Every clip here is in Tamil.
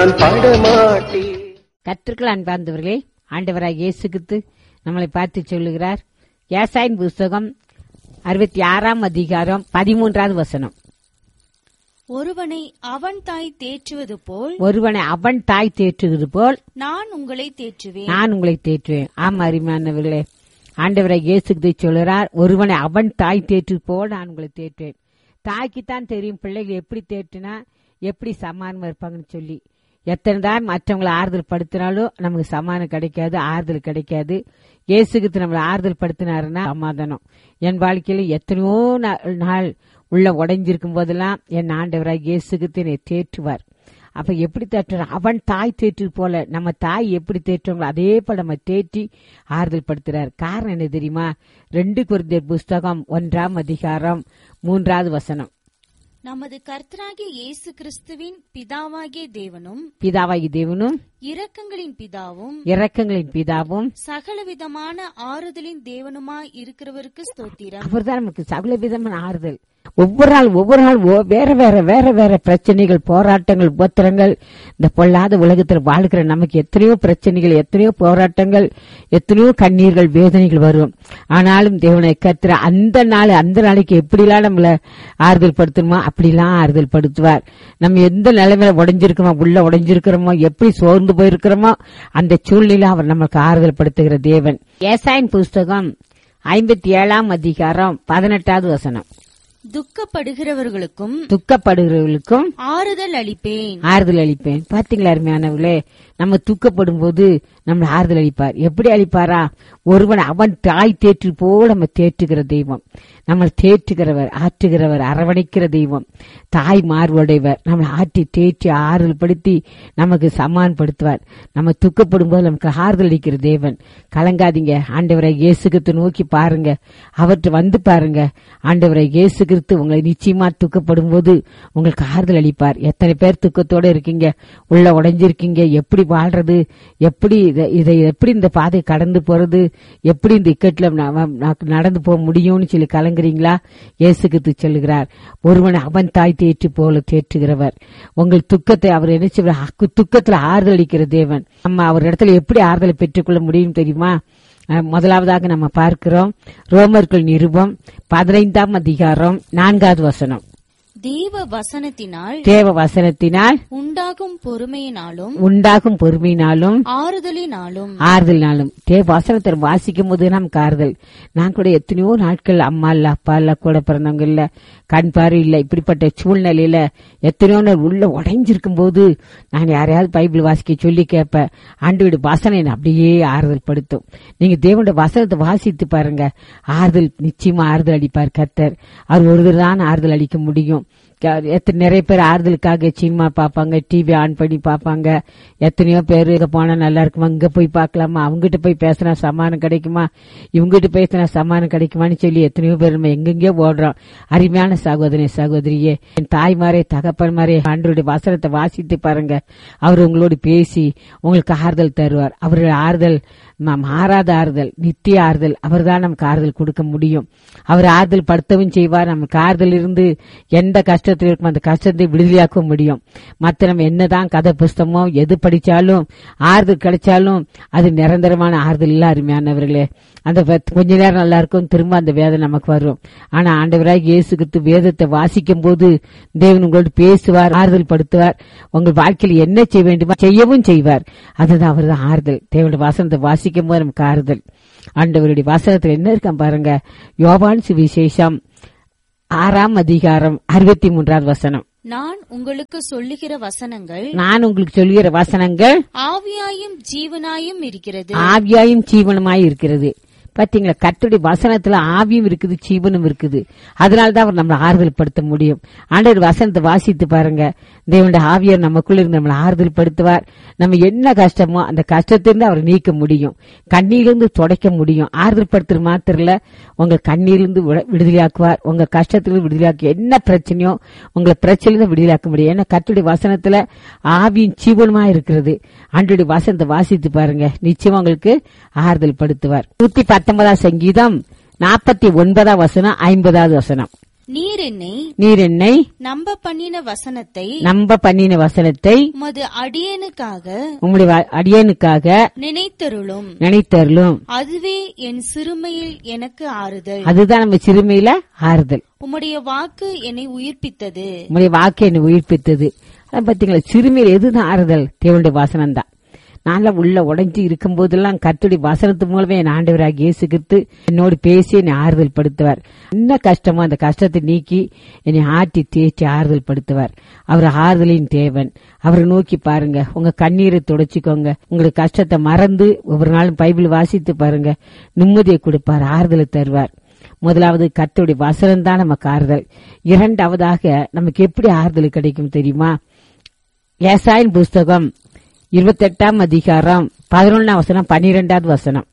நான் பாடமாட்டேன் கற்றுக்கள் அன்பார்ந்தவர்களே ஆண்டவராக இயேசு கிறிஸ்து நம்மளை பார்த்து சொல்லுகிறார் ஏசாயின் புஸ்தகம் அறுபத்தி ஆறாம் அதிகாரம் பதிமூன்றாவது வசனம் ஒருவனை அவன் தாய் தேற்றுவது போல் ஒருவனை அவன் தாய் தேற்றுகிறது போல் நான் உங்களை தேற்றுவேன் நான் உங்களை தேற்றுவேன் ஆமா அருமையானவர்களே ஆண்டவராக இயேசு கிறிஸ்து சொல்லுகிறார் ஒருவனை அவன் தாய் தேற்று போல் நான் உங்களை தேற்றுவேன் தாய்க்குத்தான் தெரியும் பிள்ளைகள் எப்படி தேற்றுனா எப்படி சமானமா இருப்பாங்கன்னு சொல்லி எத்தனை தான் மற்றவங்களை ஆறுதல் படுத்தினாலும் நமக்கு சமானம் கிடைக்காது ஆறுதல் கிடைக்காது இயேசுக்கு நம்மளை ஆறுதல் படுத்தினாருன்னா சமாதானம் என் வாழ்க்கையில எத்தனையோ நா- நாள் உள்ள உடைஞ்சிருக்கும் போதெல்லாம் என் ஆண்டவராக இயேசுக்கு என்னை தேற்றுவார் அப்ப எப்படி தேற்றுறான் அவன் தாய் தேற்று போல நம்ம தாய் எப்படி தேற்றுவாங்களோ அதே போல நம்ம தேற்றி ஆறுதல் படுத்துறார் காரணம் என்ன தெரியுமா ரெண்டு குருந்தர் புஸ்தகம் ஒன்றாம் அதிகாரம் மூன்றாவது வசனம் நமது கர்த்தராகிய இயேசு கிறிஸ்துவின் பிதாவாகிய தேவனும் பிதாவாகி தேவனும் இரக்கங்களின் பிதாவும் இரக்கங்களின் பிதாவும் சகலவிதமான ஆறுதலின் தேவனுமாய் இருக்கிறவருக்கு ஸ்தோத்திரம் அவர்தான் நமக்கு சகல விதமான ஆறுதல் ஒவ்வொரு நாள் ஒவ்வொரு நாள் ஒ- வேற வேற வேற வேற பிரச்சனைகள் போராட்டங்கள் உபத்திரங்கள் இந்த பொல்லாத உலகத்தில் வாழ்கிற நமக்கு எத்தனையோ பிரச்சனைகள் எத்தனையோ போராட்டங்கள் எத்தனையோ கண்ணீர்கள் வேதனைகள் வரும் ஆனாலும் தேவனை கத்துற அந்த நாள் அந்த நாளைக்கு எப்படிலாம் நம்மள ஆறுதல் படுத்தணுமோ அப்படிலாம் ஆறுதல் படுத்துவார் நம்ம எந்த நிலைமையில உடைஞ்சிருக்கிறோமோ உள்ள உடைஞ்சிருக்கிறோமோ எப்படி சோர்ந்து போயிருக்கிறோமோ அந்த சூழ்நிலை அவர் நமக்கு ஆறுதல் படுத்துகிற தேவன் ஏசாயின் புஸ்தகம் ஐம்பத்தி ஏழாம் அதிகாரம் பதினெட்டாவது வசனம் துக்கப்படுகிறவர்களுக்கும் துக்கப்படுகிறவர்களுக்கும் ஆறுதல் அளிப்பேன் ஆறுதல் அளிப்பேன் பாத்தீங்களா அருமையானவர்களே நம்ம துக்கப்படும் போது நம்மள ஆறுதல் அளிப்பார் எப்படி அளிப்பாரா ஒருவன் அவன் தாய் தேற்று போல நம்ம தேற்றுகிற தெய்வம் நம்ம தேற்றுகிறவர் ஆற்றுகிறவர் அரவணைக்கிற தெய்வம் தாய் மார்புடையவர் நம்மளை ஆற்றி தேற்றி ஆறுதல் படுத்தி நமக்கு சமான்படுத்துவார் நம்ம துக்கப்படும் போது நமக்கு ஆறுதல் அளிக்கிற தேவன் கலங்காதீங்க ஆண்டவரை இயேசு கிறிஸ்து நோக்கி பாருங்க அவர்கிட்ட வந்து பாருங்க ஆண்டவரை இயேசு கிறிஸ்து உங்களை நிச்சயமா துக்கப்படும் போது உங்களுக்கு ஆறுதல் அளிப்பார் எத்தனை பேர் துக்கத்தோட இருக்கீங்க உள்ள உடைஞ்சிருக்கீங்க எப்படி வாழ்றது எப்படி இத- இதை எப்படி இந்த பாதை கடந்து போறது எப்படி இந்த இக்கட்ல நாம- நான் நடந்து போக முடியும்னு சொல்லி கலங்குறீங்களா இயேசு கிறிஸ்து சொல்லுகிறார் ஒருவன் அவன் தாய் தேற்றி போல தேற்றுகிறவர் உங்கள் துக்கத்தை அவர் என்ன செய்வார்? அக்கு- துக்கத்துல ஆறுதல் அளிக்கிற தேவன் நம்ம அவர் இடத்துல எப்படி ஆறுதலை பெற்றுக்கொள்ள முடியும் தெரியுமா அஹ், முதலாவதாக நம்ம பார்க்கிறோம் ரோமர்கள் நிருபம் பதினைந்தாம் அதிகாரம் நான்காவது வசனம் தேவ வசனத்தினால் தேவ வசனத்தினால் உண்டாகும் பொறுமையினாலும் உண்டாகும் பொறுமையினாலும் ஆறுதலினாலும் ஆறுதல்னாலும் தேவ வசனத்தை வாசிக்கும் போது நமக்கு ஆறுதல் நான் கூட எத்தனையோ நாட்கள் அம்மா இல்ல அப்பா இல்ல கூட பிறந்தவங்க இல்ல கண் பார்வை இல்ல இப்படிப்பட்ட சூழ்நிலையில எத்தனையோ நாள் உள்ள உடைஞ்சிருக்கும் போது நான் யாரையாவது பைபிள் வாசிக்க சொல்லி கேட்பேன் ஆண்டோட வசனம் என்னை அப்படியே ஆறுதல் படுத்தும் நீங்க தேவனுடைய வசனத்தை வாசித்து பாருங்க ஆறுதல் நிச்சயமா ஆறுதல் அளிப்பார் கர்த்தர் அவர் ஒருவர் தான் ஆறுதல் அளிக்க முடியும் க- எத்தனை நிறைய பேர் ஆறுதலுக்காக சினிமா பார்ப்பாங்க டிவி ஆன் பண்ணி பார்ப்பாங்க எத்தனையோ பேர் இங்க போனா நல்லா இருக்குமா இங்க போய் பார்க்கலாமா அவங்ககிட்ட போய் பேசினா சமாதானம் கிடைக்குமா இவங்ககிட்ட பேசினா சமாதானம் கிடைக்குமான்னு சொல்லி எத்தனையோ பேர் நம்ம எங்கெங்கயோ ஓடுறோம் அருமையான சகோதரி சகோதரியே என் தாய்மாரே தகப்பன்மாரே ஆண்டருடைய வசனத்தை வாசித்து பாருங்க அவர் உங்களோடு பேசி உங்களுக்கு ஆறுதல் தருவார் அவருடைய ஆறுதல் ம- மாறாத ஆறுதல் நித்திய ஆறுதல் அவர்தான் நமக்கு ஆறுதல் கொடுக்க முடியும் அவர் ஆறுதல் படுத்தவும் செய்வார் நமக்கு ஆறுதல் இருந்து எந்த கஷ்டத்தில் இருக்கும் அந்த கஷ்டத்தை விடுதலையாக்க முடியும் மத்த நம்ம என்னதான் கதை புஸ்தகமோ எது படிச்சாலும் ஆறுதல் கிடைச்சாலும் அது நிரந்தரமான ஆறுதல் இல்ல அருமையானவர்களே அந்த பத்- கொஞ்ச நேரம் நல்லா இருக்கும் திரும்ப அந்த வேதனை நமக்கு வரும் ஆனா ஆண்டவராக இயேசு கிறிஸ்து வேதத்தை வாசிக்கும் போது தேவன் உங்களோடு பேசுவார் ஆறுதல் படுத்துவார் உங்கள் வாழ்க்கையில் என்ன செய்ய வேண்டுமோ செய்யவும் செய்வார் அதுதான் அவர்தான் ஆறுதல் தேவனுடைய வசனத்தை வாசிக்கும் போது நமக்கு ஆறுதல் ஆண்டவருடைய வசனத்தில் என்ன இருக்கான் பாருங்க யோவான் சுவிசேஷம் ஆறாம் அதிகாரம் அறுபத்தி மூன்றாவது வசனம் நான் உங்களுக்கு சொல்லுகிற வசனங்கள் நான் உங்களுக்கு சொல்கிற வசனங்கள் ஆவியாயும் ஜீவனாயும் இருக்கிறது ஆவியாயும் ஜீவனுமாய் இருக்கிறது பாத்தீங்களா கர்த்தருடைய வசனத்துல ஆவியும் இருக்குது ஜீவனும் இருக்குது அதனாலதான் அவர் நம்மளை ஆறுதல் படுத்த முடியும் ஆண்டவர் வசனத்தை வாசித்து பாருங்க தேவனுடைய ஆவியார் நமக்குள்ள இருந்து நம்மளை ஆறுதல் படுத்துவார் நம்ம என்ன கஷ்டமோ அந்த கஷ்டத்திலிருந்து அவர் நீக்க முடியும் கண்ணிலிருந்து துடைக்க முடியும் ஆறுதல் படுத்துற மாத்திரல உங்க கண்ணீரிலிருந்து விட- விடுதலையாக்குவார் உங்க கஷ்டத்திலிருந்து விடுதலையாக்கி என்ன பிரச்சனையோ உங்களை பிரச்சனையிலிருந்து விடுதலையாக்க முடியும் ஏன்னா கர்த்தருடைய வசனத்துல ஆவியும் ஜீவனுமா இருக்கிறது ஆண்டுடைய வசனத்தை வாசித்து பாருங்க நிச்சயமா உங்களுக்கு ஆறுதல் படுத்துவார் நூத்தி பத்தொன்பதாம் சங்கீதம் நாற்பத்தி ஒன்பதாம் வசனம் ஐம்பதாவது வசனம் நீர் என்னை நீர் என்னை நம்ப பண்ணின வசனத்தை நம்ப பண்ணின வசனத்தை உமது அடியேனுக்காக உம்முடைய வ- அடியேனுக்காக நினைத்தருளும் நினைத்தருளும் அதுவே என் சிறுமையில் எனக்கு ஆறுதல் அதுதான் நம்ம சிறுமையில ஆறுதல் உம்முடைய வாக்கு என்னை உயிர்ப்பித்தது உம்முடைய வாக்கு என்னை உயிர்ப்பித்தது அதான் பாத்தீங்களா சிறுமையில் எதுதான் ஆறுதல் தேவனுடைய வாசனம் தான் நான்லாம் உள்ள உடைஞ்சு இருக்கும் போதெல்லாம் கர்த்தருடைய வசனத்து மூலமே என் ஆண்டவராக இயேசு கிறிஸ்து என்னோடு பேசி என்னை ஆறுதல் படுத்துவார் என்ன கஷ்டமோ அந்த கஷ்டத்தை நீக்கி என்னை ஆட்டி தேய்ச்சி ஆறுதல் படுத்துவார் அவர் ஆறுதலின் தேவன் அவரை நோக்கி பாருங்க உங்க கண்ணீரை துடைச்சிக்கோங்க உங்களுக்கு கஷ்டத்தை மறந்து ஒவ்வொரு நாளும் பைபிள் வாசித்து பாருங்க நிம்மதியை கொடுப்பார் ஆறுதலை தருவார் முதலாவது கர்த்தருடைய வசனம் தான் நமக்கு ஆறுதல் இரண்டாவதாக நமக்கு எப்படி ஆறுதல் கிடைக்கும் தெரியுமா ஏசாயின் புஸ்தகம் இருபத்தெட்டாம் அதிகாரம் பதினொன்னாம் வசனம் பன்னிரெண்டாவது வசனம்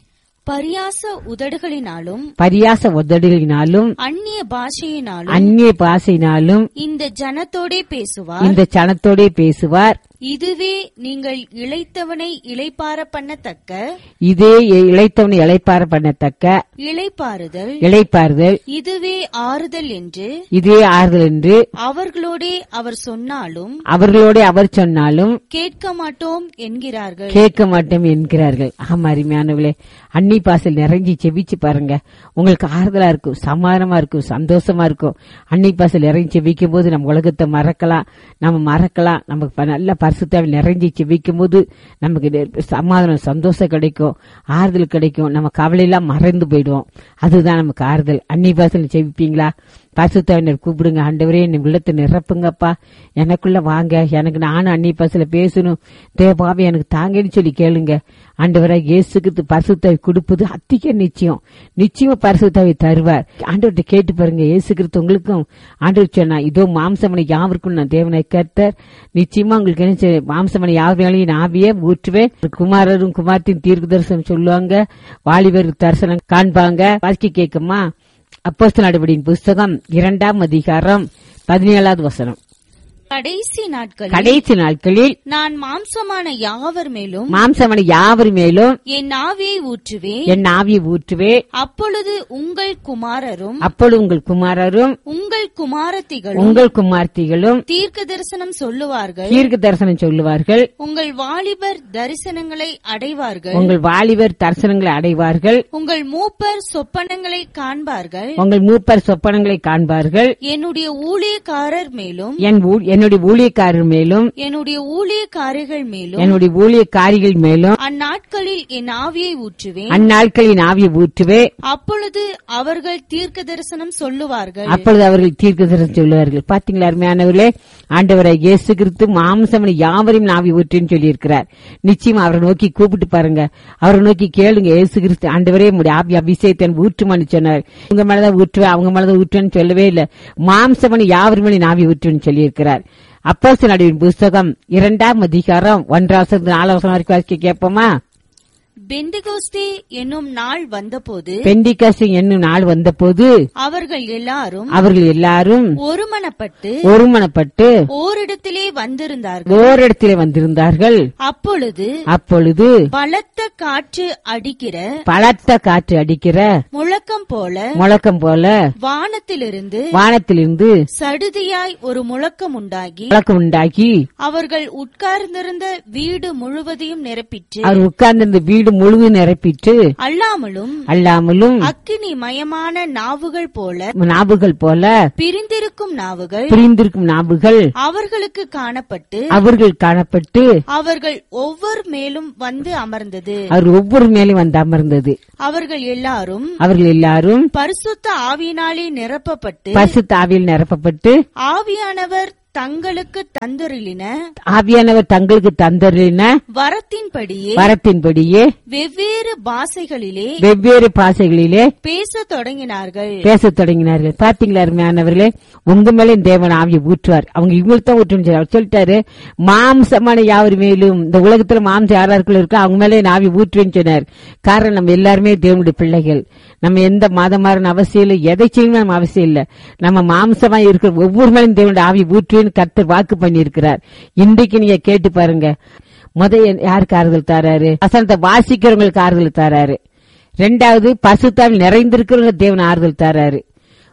பரியாச உதடுகளினாலும் பரியாச உதடுகளினாலும் அந்நிய பாஷையினாலும் அந்நிய பாசையினாலும் இந்த ஜனத்தோடே பேசுவார் இந்த சனத்தோடே பேசுவார் இதுவே நீங்கள் இளைத்தவனை இளைப்பார பண்ணத்தக்க இதே இழைத்தவனை இழைப்பார பண்ணத்தக்க இளைப்பாறுதல் இழைப்பாறுதல் இதுவே ஆறுதல் என்று இதே ஆறுதல் என்று அவர்களோடே அவர் சொன்னாலும் அவர்களோட அவர் சொன்னாலும் கேட்க மாட்டோம் என்கிறார்கள் கேட்க மாட்டோம் என்கிறார்கள் ஆமா அருமையானவர்களே அன்னி பாசல் நிறைஞ்சி செவிச்சு பாருங்க உங்களுக்கு ஆறுதலா இருக்கும் சமாதானமா இருக்கும் சந்தோஷமா இருக்கும் அன்னி பாசல் நிறைஞ்சி செவிக்கும் போது நம்ம உலகத்தை மறக்கலாம் நம்ம மறக்கலாம் நமக்கு ப- நல்ல பரிசுத்தாவில் நிறைஞ்சி செவிக்கும் போது நமக்கு நெ- சமாதானம் சந்தோஷம் கிடைக்கும் ஆறுதல் கிடைக்கும் நம்ம கவலையெல்லாம் மறைந்து போயிடுவோம் அதுதான் நமக்கு ஆறுதல் அன்னி பாசல் செவிப்பீங்களா பரிசுத்தாவினர் கூப்பிடுங்க ஆண்டவரே என் உள்ளத்தை நிரப்புங்கப்பா எனக்குள்ள வாங்க எனக்கு நானும் அன்னி பஸ்ல பேசணும் தேவாவே எனக்கு தாங்கன்னு சொல்லி கேளுங்க ஆண்டவரா இயேசுக்கு பரிசுத்தாவி கொடுப்பது அத்திக்க நிச்சயம் நிச்சயமா பரிசுத்தாவி தருவார் ஆண்டவர்கிட்ட கேட்டு பாருங்க இயேசு கிறிஸ்து உங்களுக்கும் ஆண்டவர் சொன்னா இதோ மாம்சமனை யாவருக்கும் நான் தேவனை கர்த்தர் நிச்சயமா உங்களுக்கு என்ன செய்ய- மாம்சமனை யார் மேலையும் நான் ஆவியே ஊற்றுவேன் குமாரரும் குமார்த்தின் தீர்க்க தரிசனம் சொல்லுவாங்க வாலிபர் தரிசனம் காண்பாங்க வாசிக்க கேட்குமா அப்போஸ்தல நடவடிக்கையின் புஸ்தகம் இரண்டாம் அதிகாரம் பதினேழாவது வசனம் கடைசி நாட்களில் கடைசி நாட்களில் நான் மாம்சமான யாவர் மேலும் மாம்சமனை யாவர் மேலும் என் ஆவியை ஊற்றுவேன் என் ஆவியை ஊற்றுவே அப்பொழுது உங்கள் குமாரரும் அப்பொழுது உங்கள் குமாரரும் உங்கள் குமாரத்திகளும் உங்கள் குமார்த்திகளும் தீர்க்க தரிசனம் சொல்லுவார்கள் தீர்க்க தரிசனம் சொல்லுவார்கள் உங்கள் வாலிபர் தரிசனங்களை அடைவார்கள் உங்கள் வாலிபர் தரிசனங்களை அடைவார்கள் உங்கள் மூப்பர் சொப்பனங்களை காண்பார்கள் உங்கள் மூப்பர் சொப்பனங்களை காண்பார்கள் என்னுடைய ஊழியக்காரர் மேலும் என் ஊ- என்னுடைய ஊழியக்காரர் மேலும் என்னுடைய ஊழியக்காரிகள் மேலும் என்னுடைய ஊழியக்காரிகள் மேலும் அந்நாட்களில் என் ஆவியை ஊற்றுவேன் அந்நாட்களின் ஆவியை ஊற்றுவே அப்பொழுது அவர்கள் தீர்க்க தரிசனம் சொல்லுவார்கள் அப்பொழுது அவர்கள் தீர்க்க தரிசனம் சொல்லுவார்கள் பாத்தீங்களா அருமையானவர்களே ஆண்டவரை இயேசு கிறிஸ்து மாம்சமனை யாவரையும் நாவி ஊற்றின்னு சொல்லியிருக்கிறார் நிச்சயம் அவரை நோக்கி கூப்பிட்டு பாருங்க அவரை நோக்கி கேளுங்க இயேசு கிறிஸ்து ஆண்டவரே உடைய ஆவி அபிஷேகத்தை ஊற்றுமான்னு சொன்னார் உங்க மேலதான் ஊற்றுவேன் அவங்க மேலதான் ஊற்றுவேன்னு சொல்லவே இல்ல மாம்சமனை யாவர் மேலே நாவி ஊற்றுவேன்னு சொல்லியிருக்கிறார் அப்போஸ்தலர் நடுவின் புஸ்தகம் இரண்டாம் அதிகாரம் ஒன்றாவது நாலாவது வரைக்கும் வாசிக்க கேட்போமா பெண்டிகோஸ்தே என்னும் நாள் வந்தபோது பெண்டிகாசு என்னும் நாள் வந்தபோது அவர்கள் எல்லாரும் அவர்கள் எல்லாரும் ஒருமனப்பட்டு ஒருமனப்பட்டு ஓரிடத்திலே வந்திருந்தார்கள் ஓரிடத்திலே வந்திருந்தார்கள் அப்பொழுது அப்பொழுது பலத்த காற்று அடிக்கிற பலத்த காற்று அடிக்கிற முழக்கம் போல முழக்கம் போல வானத்திலிருந்து வானத்திலிருந்து சடுதியாய் ஒரு முழக்கம் உண்டாகி முழக்கம் உண்டாகி அவர்கள் உட்கார்ந்திருந்த வீடு முழுவதையும் நிரப்பிற்று அவர் உட்கார்ந்திருந்த வீடு முழுவதும் நிரப்பிட்டு அல்லாமலும் அல்லாமலும் அக்கினி மயமான நாவுகள் போல நாவுகள் போல பிரிந்திருக்கும் நாவுகள் பிரிந்திருக்கும் நாவுகள் அவர்களுக்கு காணப்பட்டு அவர்கள் காணப்பட்டு அவர்கள் ஒவ்வொரு மேலும் வந்து அமர்ந்தது அவர் ஒவ்வொரு மேலும் வந்து அமர்ந்தது அவர்கள் எல்லாரும் அவர்கள் எல்லாரும் பரிசுத்த ஆவியினாலே நிரப்பப்பட்டு பரிசுத்த ஆவியில் நிரப்பப்பட்டு ஆவியானவர் தங்களுக்கு தந்தருளின ஆவியானவர் தங்களுக்கு தந்தரின வரத்தின்படியே வரத்தின்படியே வெவ்வேறு பாஷைகளிலே வெவ்வேறு பாசைகளிலே பேசத் தொடங்கினார்கள் பேசத் தொடங்கினார்கள் பாத்தீங்களா அருமையானவர்களே உங்க மேலே தேவன் ஆவியை ஊற்றுவார் அவங்க இவங்களுக்கு தான் ஊற்றுன்னு சொல்லி அவர் சொல்லிட்டாரு மாம்சமான யாவர் மேலும் இந்த உலகத்துல மாம்சம் யாராருக்குள்ள இருக்கோ அவங்க மேலே நான் ஆவி ஊற்றுவேன்னு சொன்னார் காரணம் நம்ம எல்லாருமே தேவனுடைய பிள்ளைகள் நம்ம எந்த மாதமாரின் அவசியம் இல்லை எதை செய்யணும் நம்ம அவசியம் இல்லை நம்ம மாம்சமா இருக்கிற ஒவ்வொரு மேலும் தேவனுடைய ஆவி ஊற்றுவேன்னு கர்த்தர் வாக்கு பண்ணியிருக்கிறார் இன்றைக்கு நீங்க கேட்டு பாருங்க முத யாருக்கு ஆறுதல் தராரு வசனத்தை வாசிக்கிறவங்களுக்கு ஆறுதல் தராரு ரெண்டாவது பசுத்தாவில் நிறைந்திருக்கிறவங்க தேவன் ஆறுதல் தராரு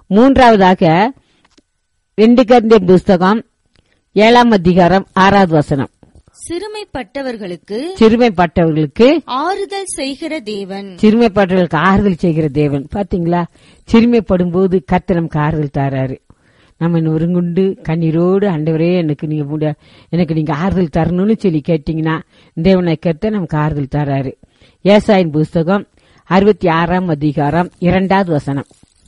மூன்றாவதாக ரெண்டு கருந்தியன் புஸ்தகம் ஏழாம் அதிகாரம் ஆறாவது வசனம் சிறுமைப்பட்டவர்களுக்கு சிறுமைப்பட்டவர்களுக்கு ஆறுதல் செய்கிற தேவன் சிறுமைப்பட்டவர்களுக்கு ஆறுதல் செய்கிற தேவன் பாத்தீங்களா சிறுமைப்படும் போது கர்த்தர் நமக்கு ஆறுதல் தாராரு நம்ம நொறுங்குண்டு கண்ணீரோடு ஆண்டவரே எனக்கு நீங்க முட- எனக்கு நீங்க ஆறுதல் தரணும்னு சொல்லி கேட்டீங்கன்னா தேவனை கர்த்தர் நமக்கு ஆறுதல் தராரு ஏசாயின் புஸ்தகம் அறுபத்தி ஆறாம் அதிகாரம் இரண்டாவது வசனம்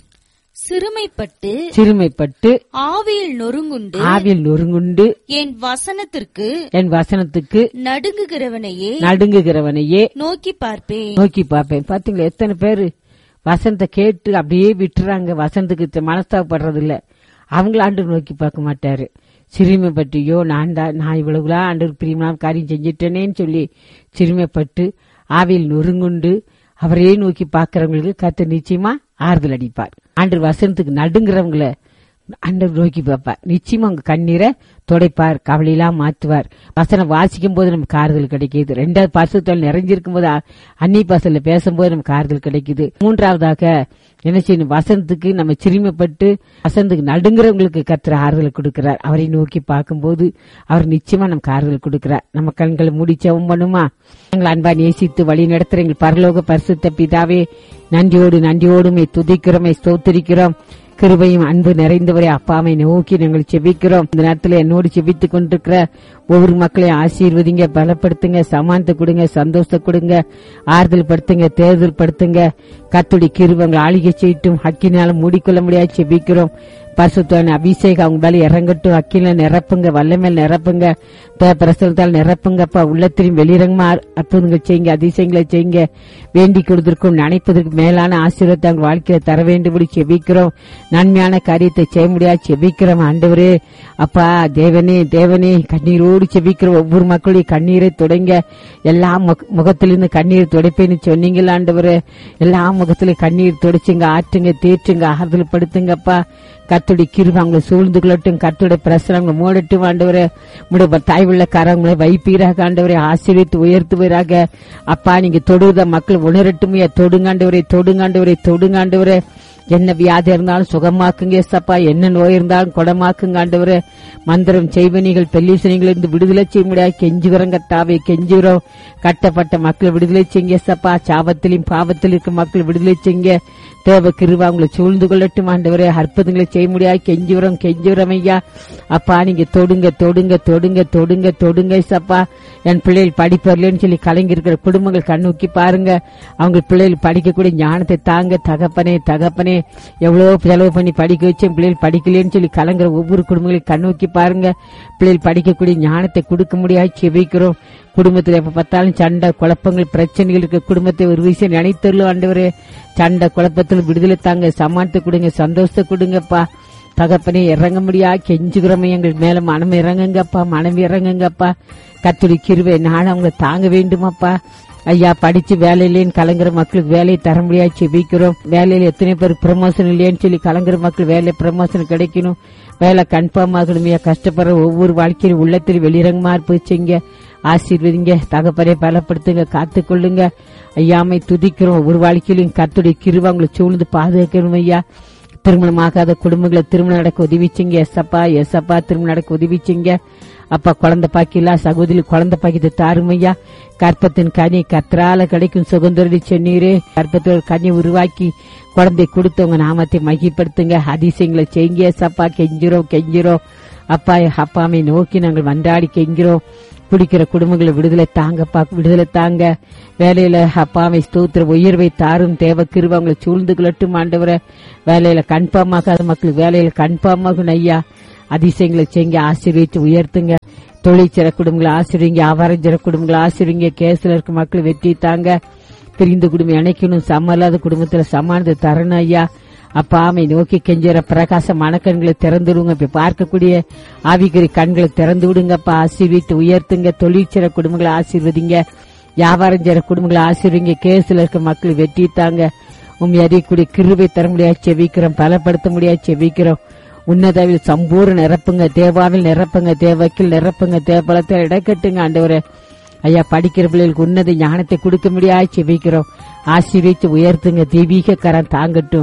சிறுமைப்பட்டு சிறுமைப்பட்டு ஆவியில் நொறுங்குண்டு ஆவியில் நொறுங்குண்டு என் வசனத்திற்கு என் வசனத்துக்கு நடுங்குகிறவனையே நடுங்குகிறவனையே நோக்கி பார்ப்பேன் நோக்கி பார்ப்பேன் பாத்தீங்களா எத்தனை பேரு வசனத்தை கேட்டு அப்படியே விட்டுறாங்க வசனத்துக்கு மனஸ்தாபப்படுறது இல்ல அவங்கள ஆண்டு நோக்கி பார்க்க மாட்டாரு சிறுமைப்பட்டியோ நான் தான் நான் இவ்வளவுலாம் ஆண்டு பிரியமான காரியம் செஞ்சிட்டேனேன்னு சொல்லி சிறுமைப்பட்டு ஆவியில் நொறுங்குண்டு அவரையே நோக்கி பார்க்கறவங்களுக்கு கத்த நிச்சயமா ஆறுதல் அடிப்பார் ஆண்டு வசனத்துக்கு நடுங்கிறவங்கள ஆண்டவர் நோக்கி பார்ப்பார் நிச்சயமா உங்க கண்ணீரை துடைப்பார் கவலையெல்லாம் மாத்துவார் வசனம் வாசிக்கும் போது நமக்கு ஆறுதல் கிடைக்குது ரெண்டாவது பரிசுத்தால் நிறைஞ்சிருக்கும் போது அ- அன்னி பாசல்ல பேசும்போது நமக்கு ஆறுதல் கிடைக்குது மூன்றாவதாக என்ன செய்யணும் வசனத்துக்கு நம்ம சிறுமைப்பட்டு வசனத்துக்கு நடுங்கிறவங்களுக்கு கத்துற ஆறுதல் கொடுக்கிறார் அவரை நோக்கி பார்க்கும்போது அவர் நிச்சயமா நமக்கு ஆறுதல் கொடுக்கிறார் நம்ம கண்களை மூடி ஜெபம் பண்ணுமா எங்கள் அன்பா நேசித்து வழி நடத்துற எங்கள் பரலோக பரிசுத்த பிதாவே நன்றியோடு நன்றியோடுமே துதிக்கிறோமே ஸ்தோத்திரிக்கிறோம் கிருபையும் அன்பு நிறைந்தவரே அப்பாவை நோக்கி நாங்கள் செபிக்கிறோம் இந்த நேரத்தில் என்னோடு செபித்துக் கொண்டிருக்கிற ஒவ்வொரு மக்களையும் ஆசீர்வதிங்க பலப்படுத்துங்க சமானத்தை கொடுங்க சந்தோஷத்தை கொடுங்க ஆறுதல் படுத்துங்க தேர்தல் படுத்துங்க கத்துடி கிருபங்களை ஆளிகை செய்யட்டும் ஹக்கினால மூடிக்கொள்ள முடியாது செபிக்கிறோம் பரிசுத்தான அபிஷேகம் அவங்க மேல இறங்கட்டும் அக்கில நிரப்புங்க வல்லமேல் நிரப்புங்க பிரசலத்தால் நிரப்புங்கப்பா உள்ளத்திலையும் வெளிரங்கமா அற்புதங்கள் செய்யுங்க அதிசயங்களை செய்யுங்க வேண்டி கொடுத்திருக்கும் நினைப்பதற்கு மேலான ஆசீர்வாதத்தை அவங்க வாழ்க்கையில தர வேண்டும்படி செபிக்கிறோம் நன்மையான காரியத்தை செய்ய முடியாது செபிக்கிறோம் ஆண்டவரே அப்பா தேவனே தேவனே கண்ணீரோடு செபிக்கிற ஒவ்வொரு மக்களுடைய கண்ணீரை தொடங்க எல்லா முக- முகத்திலிருந்து கண்ணீர் துடைப்பேன்னு சொன்னீங்களா ஆண்டவரே எல்லா முகத்திலும் கண்ணீர் துடைச்சுங்க ஆற்றுங்க தேற்றுங்க ஆறுதல் படுத்துங்கப்பா கத்துடைய கிருப அவங்களை சூழ்ந்து கொள்ளட்டும் கத்துடைய பிரசனம் அவங்களை மூடட்டும் ஆண்டவரே உடைய தாய் உள்ள கரங்களை வைப்பீராக ஆண்டவரை ஆசீர்வித்து உயர்த்துவீராக அப்பா நீங்க தொடுத மக்கள் உணரட்டுமே தொடுங்காண்டவரே தொடுங்காண்டவரே தொடுங்காண்டவரே என்ன வியாதி இருந்தாலும் சுகமாக்குங்க சப்பா என்ன நோய் இருந்தாலும் குணமாக்குங்க ஆண்டவரே மந்திரம் செய்வனிகள் பெல்லீசனிகள் இருந்து விடுதலை செய்ய முடியாது கெஞ்சுகிறோம் கத்தாவே கெஞ்சுகிறோம் கட்டப்பட்ட மக்கள் விடுதலை செய்யுங்க சப்பா சாபத்திலும் பாவத்தில் இருக்க மக்கள் விடுதலை செய்யுங்க தேவ கிருபா உங்களை சூழ்ந்து கொள்ளட்டும் ஆண்டவரே அற்புதங்களை செய்ய முடியாது கெஞ்சுகிறோம் கெஞ்சுகிறோம் ஐயா அப்பா நீங்க தொடுங்க தொடுங்க தொடுங்க தொடுங்க தொடுங்க சப்பா என் பிள்ளைகள் படிப்பறலன்னு சொல்லி கலங்கி இருக்கிற குடும்பங்கள் கண்ணூக்கி பாருங்க அவங்க பிள்ளைகள் படிக்கக்கூடிய ஞானத்தை தாங்க தகப்பனே தகப்பனே எவ்வளவு செலவு பண்ணி படிக்க வச்சு என் பிள்ளைகள் படிக்கலன்னு சொல்லி கலங்குற ஒவ்வொரு குடும்பங்களையும் கண்ணூக்கி பாருங்க பிள்ளைகள் படிக்கக்கூடிய ஞானத்தை கொடுக்க முடியாது செபிக்கிறோம் குடும்பத்தில் எப்ப பார்த்தாலும் சண்டை குழப்பங்கள் பிரச்சனைகள் இருக்க குடும்பத்தை ஒரு விஷயம் நினைத்தருளும் ஆண்டவரே சண்டை குழப்பத்தில் விடுதலை தாங்க சமாளித்து கொடுங்க சந்தோஷத்தை கொடுங்கப்பா தகப்பனே இறங்க முடியா கெஞ்சுகிறோமே எங்கள் மேல மனம் இறங்குங்கப்பா மனம் இறங்குங்கப்பா கத்துடி கிருவை நான் அவங்களை தாங்க வேண்டுமாப்பா ஐயா படிச்சு வேலையிலேன்னு கலங்குற மக்களுக்கு வேலையை தர முடியாது செபிக்கிறோம் வேலையில எத்தனை பேர் ப்ரமோஷன் இல்லையேன்னு சொல்லி கலங்குற மக்கள் வேலை ப்ரமோஷன் கிடைக்கணும் வேலை கன்ஃபார்ம் ஆகணுமையா கஷ்டப்படுற ஒவ்வொரு வாழ்க்கையிலும் உள்ளத்தில் வெளிரங்கமா இருப்பிச்சுங்க ஆசீர்வதிங்க தகப்பரை பலப்படுத்துங்க காத்துக்கொள்ளுங்க ஐயாமை துதிக்கிறோம் ஒவ்வொரு வாழ்க்கையிலும் கத்துடைய கிருவ அவங்களை சூழ்ந்து பாதுகாக்கணும் ஐயா திருமணமாகாத குடும்பங்களை திருமணம் நடக்க உதவிச்சிங்க எஸ்அப்பா எஸ்அப்பா திருமணம் நடக்க உதவிச்சிங்க அப்பா குழந்தை பாக்கிலா சகோதரி குழந்தை பாக்கியத்தை தாருமையா கற்பத்தின் கனி கத்ரால கிடைக்கும் சுகந்தரடி சொன்னீரே கற்பத்தில் ஒரு கனி உருவாக்கி குழந்தை கொடுத்து உங்க நாமத்தை மகிப்படுத்துங்க அதிசயங்களை செய்யுங்க சப்பா கெஞ்சிரோம் கெஞ்சிரோம் அப்பா அப்பாமை நோக்கி நாங்கள் மன்றாடி கெஞ்சிரோம் குடிக்கிற குடும்பங்களை விடுதலை தாங்கப்பா விடுதலை தாங்க வேலையில அப்பாவை ஸ்தோத்திர உயர்வை தாரும் தேவ கிருப அவங்களை சூழ்ந்து கொள்ளட்டும் ஆண்டவரை வேலையில கன்ஃபார்மாகாத மக்களுக்கு வேலையில கன்ஃபார்மாகும் ஐயா அதிசயங்களை செய்யுங்க ஆசீர்வதித்து உயர்த்துங்க தொழிற்சிற குடும்பங்களை ஆசிரியங்க வியாபாரம் குடும்பங்களை ஆசிரியங்க கேஸ்ல இருக்க மக்கள் வெற்றி தாங்க பிரிந்து குடும்பம் இணைக்கணும் சம்மல்லாத குடும்பத்துல சமானத்தை தரணும் ஐயா அப்பா ஆமை நோக்கி கெஞ்சுற பிரகாச மனக்கண்களை திறந்துடுங்க இப்ப பார்க்கக்கூடிய ஆவிகரி கண்களை திறந்து விடுங்கப்பா ஆசீர்வித்து உயர்த்துங்க தொழிற்சிற குடும்பங்களை ஆசீர்வதிங்க வியாபாரம் செய்யற குடும்பங்களை ஆசீர்வதிங்க கேஸ்ல இருக்க மக்கள் வெற்றி தாங்க உண்மை அறியக்கூடிய கிருபை தர முடியாது செவிக்கிறோம் பலப்படுத்த முடியாது செவிக்கிறோம் உன்னதாவில் சம்பூர்ண நிரப்புங்க தேவாவில் நிரப்புங்க தேவக்கில் நிரப்புங்க தேவபலத்தில் இடக்கட்டுங்க ஆண்டவரே ஐயா படிக்கிற பிள்ளைகளுக்கு உன்னத ஞானத்தை கொடுக்க முடியாது செபிக்கிறோம் ஆசீர்வித்து உயர்த்துங்க தெய்வீக கரம் தாங்கட்டும்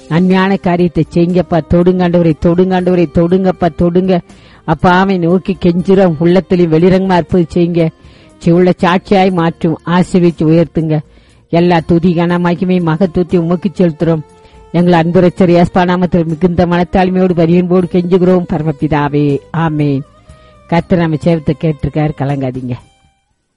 நன்மையான காரியத்தை செய்யுங்கப்பா தொடுங்காண்டவரை தொடுங்காண்டவரை தொடுங்கப்பா தொடுங்க அப்பா அவன் நோக்கி கெஞ்சுறோம் உள்ளத்திலையும் வெளிரங்கமா இருப்பது செய்யுங்க சிவுள்ள சாட்சியாய் மாற்றும் ஆசிர்விச்சு உயர்த்துங்க எல்லா துதி கனமாக்கியுமே மகத்துவத்தை உமக்கு செலுத்துறோம் எங்கள் அன்புரச்சர் ஏஸ்பானாமத்தில் மிகுந்த மனத்தாழ்மையோடு பரியன்போடு கெஞ்சுகிறோம் பரமபிதாவே ஆமேன் கர்த்தர் நம்ம சேவத்தை கேட்டிருக்காரு கலங்காதீங்க